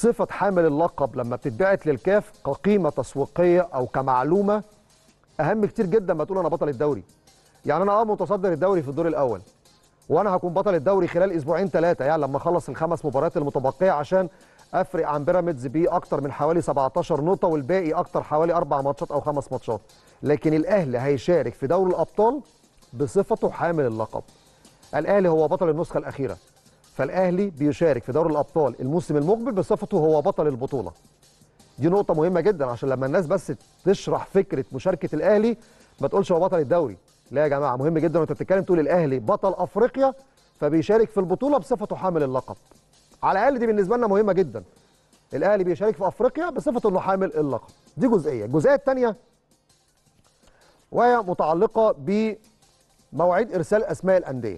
صفه حامل اللقب لما بتتبعت للكاف كقيمه تسويقيه او كمعلومه اهم كتير جدا ما تقول انا بطل الدوري يعني انا اه متصدر الدوري في الدور الاول وانا هكون بطل الدوري خلال اسبوعين ثلاثه يعني لما اخلص الخمس مباريات المتبقيه عشان افرق عن بيراميدز بيه اكتر من حوالي 17 نقطه والباقي اكتر حوالي اربع ماتشات او خمس ماتشات لكن الاهلي هيشارك في دوري الابطال بصفته حامل اللقب الاهلي هو بطل النسخه الاخيره فالاهلي بيشارك في دوري الابطال الموسم المقبل بصفته هو بطل البطوله دي نقطه مهمه جدا عشان لما الناس بس تشرح فكره مشاركه الاهلي ما تقولش هو بطل الدوري لا يا جماعه مهم جدا وانت بتتكلم تقول الاهلي بطل افريقيا فبيشارك في البطوله بصفته حامل اللقب على الاقل دي بالنسبه لنا مهمه جدا الاهلي بيشارك في افريقيا بصفته انه حامل اللقب دي جزئيه الجزئيه الثانيه وهي متعلقه بمواعيد ارسال اسماء الانديه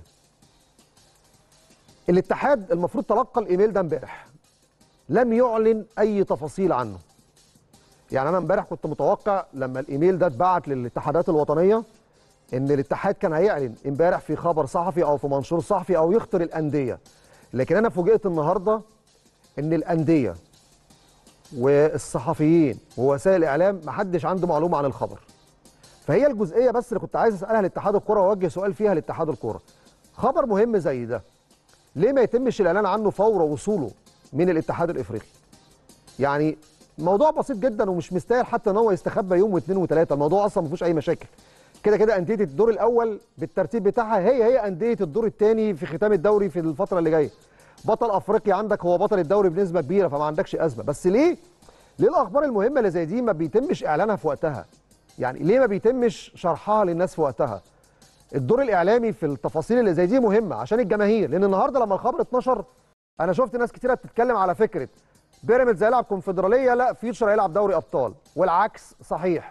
الاتحاد المفروض تلقى الايميل ده امبارح لم يعلن اي تفاصيل عنه يعني انا امبارح كنت متوقع لما الايميل ده اتبعت للاتحادات الوطنيه ان الاتحاد كان هيعلن امبارح في خبر صحفي او في منشور صحفي او يخطر الانديه لكن انا فوجئت النهارده ان الانديه والصحفيين ووسائل الاعلام ما حدش عنده معلومه عن الخبر فهي الجزئيه بس اللي كنت عايز اسالها لاتحاد الكره واوجه سؤال فيها لاتحاد الكره خبر مهم زي ده ليه ما يتمش الاعلان عنه فور وصوله من الاتحاد الافريقي يعني موضوع بسيط جدا ومش مستاهل حتى ان هو يستخبى يوم واثنين وثلاثه الموضوع اصلا ما فيهوش اي مشاكل كده كده انديه الدور الاول بالترتيب بتاعها هي هي انديه الدور الثاني في ختام الدوري في الفتره اللي جايه بطل افريقيا عندك هو بطل الدوري بنسبه كبيره فما عندكش ازمه بس ليه ليه الاخبار المهمه اللي زي دي ما بيتمش اعلانها في وقتها يعني ليه ما بيتمش شرحها للناس في وقتها الدور الاعلامي في التفاصيل اللي زي دي مهمه عشان الجماهير لان النهارده لما الخبر اتنشر انا شفت ناس كتيره بتتكلم على فكره بيراميدز هيلعب كونفدراليه لا فيوتشر هيلعب دوري ابطال والعكس صحيح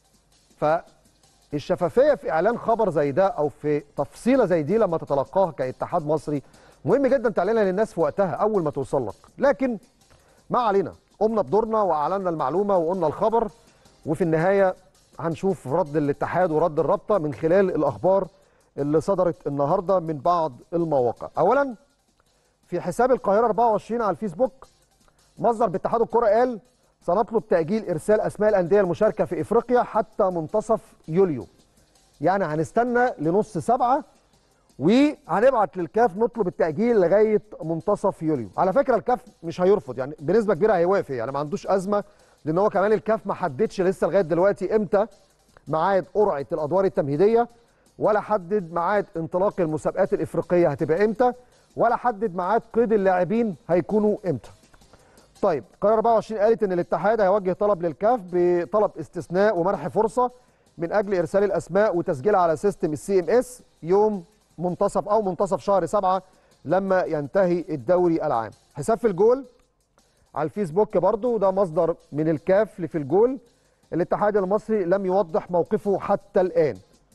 فالشفافيه في اعلان خبر زي ده او في تفصيله زي دي لما تتلقاها كاتحاد مصري مهم جدا تعلنها للناس في وقتها اول ما توصل لك لكن ما علينا قمنا بدورنا واعلنا المعلومه وقلنا الخبر وفي النهايه هنشوف رد الاتحاد ورد الرابطه من خلال الاخبار اللي صدرت النهارده من بعض المواقع اولا في حساب القاهره 24 على الفيسبوك مصدر باتحاد الكره قال سنطلب تاجيل ارسال اسماء الانديه المشاركه في افريقيا حتى منتصف يوليو يعني هنستنى لنص سبعه وهنبعت للكاف نطلب التاجيل لغايه منتصف يوليو على فكره الكاف مش هيرفض يعني بنسبه كبيره هيوافق يعني ما عندوش ازمه لان هو كمان الكاف ما حددش لسه لغايه دلوقتي امتى ميعاد قرعه الادوار التمهيديه ولا حدد ميعاد انطلاق المسابقات الافريقيه هتبقى امتى ولا حدد ميعاد قيد اللاعبين هيكونوا امتى طيب قرار 24 قالت ان الاتحاد هيوجه طلب للكاف بطلب استثناء ومنح فرصه من اجل ارسال الاسماء وتسجيلها على سيستم السي ام اس يوم منتصف او منتصف شهر سبعة لما ينتهي الدوري العام حساب في الجول على الفيسبوك برضو ده مصدر من الكاف في الجول الاتحاد المصري لم يوضح موقفه حتى الان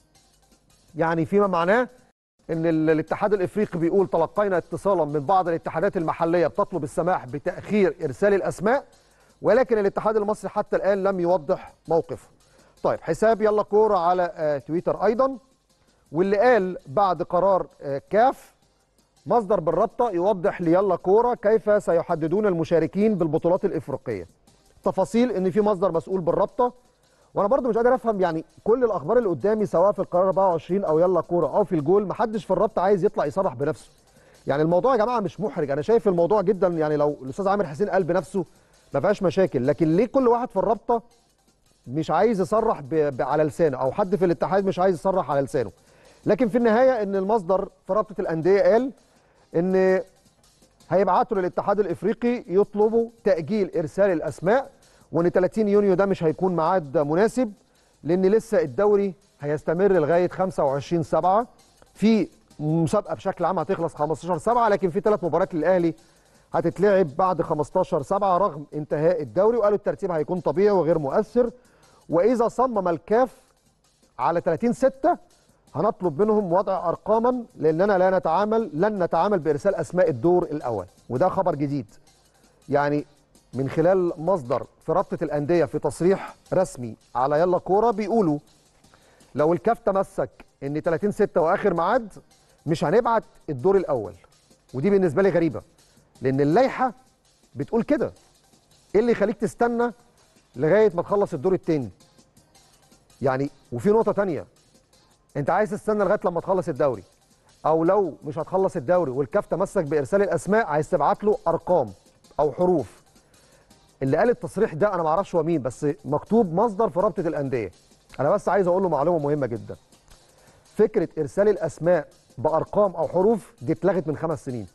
يعني فيما معناه ان الاتحاد الافريقي بيقول تلقينا اتصالا من بعض الاتحادات المحليه بتطلب السماح بتاخير ارسال الاسماء ولكن الاتحاد المصري حتى الان لم يوضح موقفه طيب حساب يلا كوره على آه تويتر ايضا واللي قال بعد قرار آه كاف مصدر بالرابطه يوضح ليلا كوره كيف سيحددون المشاركين بالبطولات الافريقيه تفاصيل ان في مصدر مسؤول بالرابطه وانا برضو مش قادر افهم يعني كل الاخبار اللي قدامي سواء في القرار 24 او يلا كوره او في الجول محدش في الرابطه عايز يطلع يصرح بنفسه يعني الموضوع يا جماعه مش محرج انا شايف الموضوع جدا يعني لو الاستاذ عامر حسين قال بنفسه ما فيهاش مشاكل لكن ليه كل واحد في الرابطه مش عايز يصرح ب... ب... على لسانه او حد في الاتحاد مش عايز يصرح على لسانه لكن في النهايه ان المصدر في رابطه الانديه قال ان هيبعتوا للاتحاد الافريقي يطلبوا تاجيل ارسال الاسماء وان 30 يونيو ده مش هيكون ميعاد مناسب لان لسه الدوري هيستمر لغايه 25 7 في مسابقه بشكل عام هتخلص 15 7 لكن في ثلاث مباريات للاهلي هتتلعب بعد 15 7 رغم انتهاء الدوري وقالوا الترتيب هيكون طبيعي وغير مؤثر واذا صمم الكاف على 30 6 هنطلب منهم وضع ارقاما لاننا لا نتعامل لن نتعامل بارسال اسماء الدور الاول وده خبر جديد يعني من خلال مصدر في رابطه الانديه في تصريح رسمي على يلا كوره بيقولوا لو الكاف تمسك ان 30 6 واخر ميعاد مش هنبعت الدور الاول ودي بالنسبه لي غريبه لان اللائحه بتقول كده ايه اللي يخليك تستنى لغايه ما تخلص الدور الثاني يعني وفي نقطه تانية انت عايز تستنى لغايه لما تخلص الدوري او لو مش هتخلص الدوري والكاف تمسك بارسال الاسماء عايز تبعت له ارقام او حروف اللي قال التصريح ده انا ما اعرفش هو مين بس مكتوب مصدر في رابطه الانديه انا بس عايز اقول له معلومه مهمه جدا فكره ارسال الاسماء بارقام او حروف دي اتلغت من خمس سنين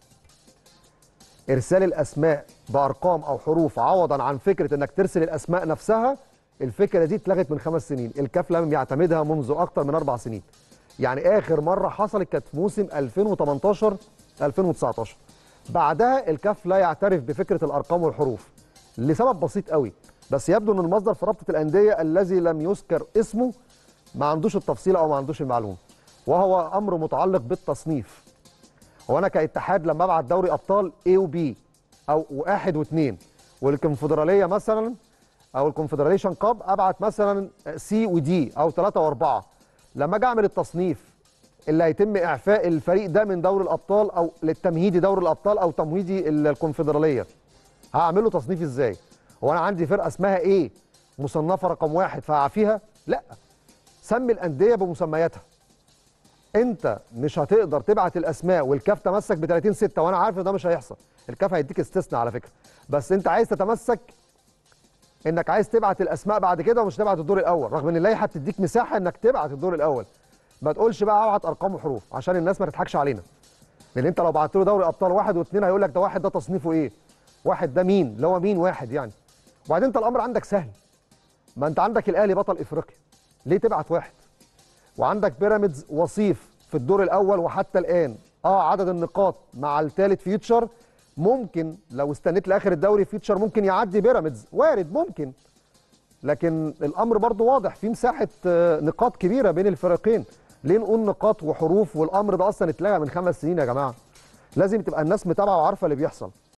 ارسال الاسماء بارقام او حروف عوضا عن فكره انك ترسل الاسماء نفسها الفكره دي اتلغت من خمس سنين الكاف لم يعتمدها منذ اكثر من اربع سنين يعني اخر مره حصلت كانت في موسم 2018 2019 بعدها الكاف لا يعترف بفكره الارقام والحروف لسبب بسيط قوي بس يبدو ان المصدر في رابطه الانديه الذي لم يذكر اسمه ما عندوش التفصيل او ما عندوش المعلومه وهو امر متعلق بالتصنيف هو انا كاتحاد لما ابعت دوري ابطال A و B او واحد واثنين والكونفدراليه مثلا او الكونفدراليشن كاب ابعت مثلا سي ودي او ثلاثه واربعه لما اجي اعمل التصنيف اللي هيتم اعفاء الفريق ده من دوري الابطال او للتمهيدي دوري الابطال او تمهيدي الكونفدراليه هعمل له تصنيف ازاي؟ هو انا عندي فرقه اسمها ايه؟ مصنفه رقم واحد فهعفيها؟ لا سمي الانديه بمسمياتها انت مش هتقدر تبعت الاسماء والكاف تمسك ب 30 6 وانا عارف ان ده مش هيحصل الكاف هيديك استثناء على فكره بس انت عايز تتمسك انك عايز تبعت الاسماء بعد كده ومش تبعت الدور الاول رغم ان اللائحه بتديك مساحه انك تبعت الدور الاول ما تقولش بقى ابعت ارقام وحروف عشان الناس ما تضحكش علينا لان انت لو بعت له دوري ابطال واحد واثنين هيقول لك ده واحد ده تصنيفه ايه واحد ده مين اللي هو مين واحد يعني وبعدين انت الامر عندك سهل ما انت عندك الاهلي بطل افريقيا ليه تبعت واحد وعندك بيراميدز وصيف في الدور الاول وحتى الان اه عدد النقاط مع الثالث فيوتشر ممكن لو استنيت لاخر الدوري فيوتشر ممكن يعدي بيراميدز وارد ممكن لكن الامر برضو واضح في مساحه نقاط كبيره بين الفريقين ليه نقول نقاط وحروف والامر ده اصلا اتلغى من خمس سنين يا جماعه لازم تبقى الناس متابعه وعارفه اللي بيحصل